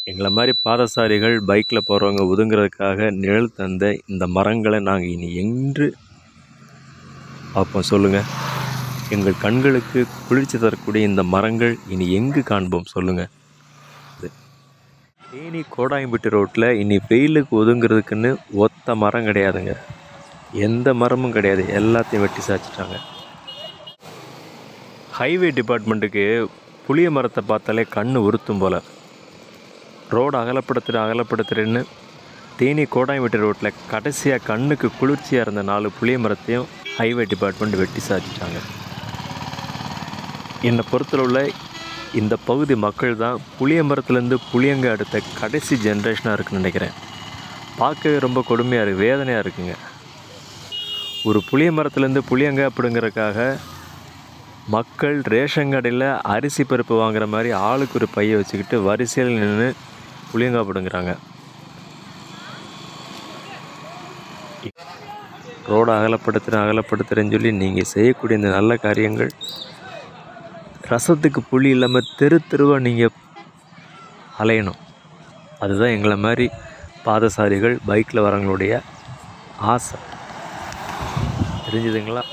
எங்களை மாதிரி பாதசாரிகள் பைக்கில் போகிறவங்க ஒதுங்கிறதுக்காக நிழல் தந்த இந்த மரங்களை நாங்கள் இனி என்று பார்ப்போம் சொல்லுங்கள் எங்கள் கண்களுக்கு குளிர்ச்சி தரக்கூடிய இந்த மரங்கள் இனி எங்கு காண்போம் சொல்லுங்கள் தேனி கோடாயம்பட்டி ரோட்டில் இனி வெயிலுக்கு ஒதுங்கிறதுக்குன்னு ஒத்த மரம் கிடையாதுங்க எந்த மரமும் கிடையாது எல்லாத்தையும் வெட்டி சாய்ச்சிட்டாங்க ஹைவே டிபார்ட்மெண்ட்டுக்கு புளிய மரத்தை பார்த்தாலே கண்ணு உறுத்தும் போல் ரோடு அகலப்படுத்துகிற அகலப்படுத்துகிறேன்னு தேனி கோடாயம்பட்டி ரோட்டில் கடைசியாக கண்ணுக்கு குளிர்ச்சியாக இருந்த நாலு புளிய மரத்தையும் ஹைவே டிபார்ட்மெண்ட் வெட்டி சாய்ச்சிட்டாங்க என்னை பொறுத்தளவுல இந்த பகுதி மக்கள் தான் புளிய மரத்துலேருந்து புளியங்க அடுத்த கடைசி ஜென்ரேஷனாக இருக்குன்னு நினைக்கிறேன் பார்க்கவே ரொம்ப கொடுமையாக இருக்குது வேதனையாக இருக்குங்க ஒரு புளிய மரத்துலேருந்து புளியங்க அப்படிங்கிறதுக்காக மக்கள் ரேஷன் கடையில் அரிசி பருப்பு வாங்குற மாதிரி ஆளுக்கு ஒரு பையை வச்சுக்கிட்டு வரிசையில் நின்று புளியங்காய் பிடுங்குறாங்க ரோடை அகலப்படுத்துகிறேன் அகலப்படுத்துகிறேன்னு சொல்லி நீங்கள் செய்யக்கூடிய இந்த நல்ல காரியங்கள் ரசத்துக்கு புளி இல்லாமல் தெரு தெருவாக நீங்கள் அலையணும் அதுதான் எங்களை மாதிரி பாதசாரிகள் பைக்கில் வரவங்களுடைய ஆசை தெரிஞ்சுதுங்களா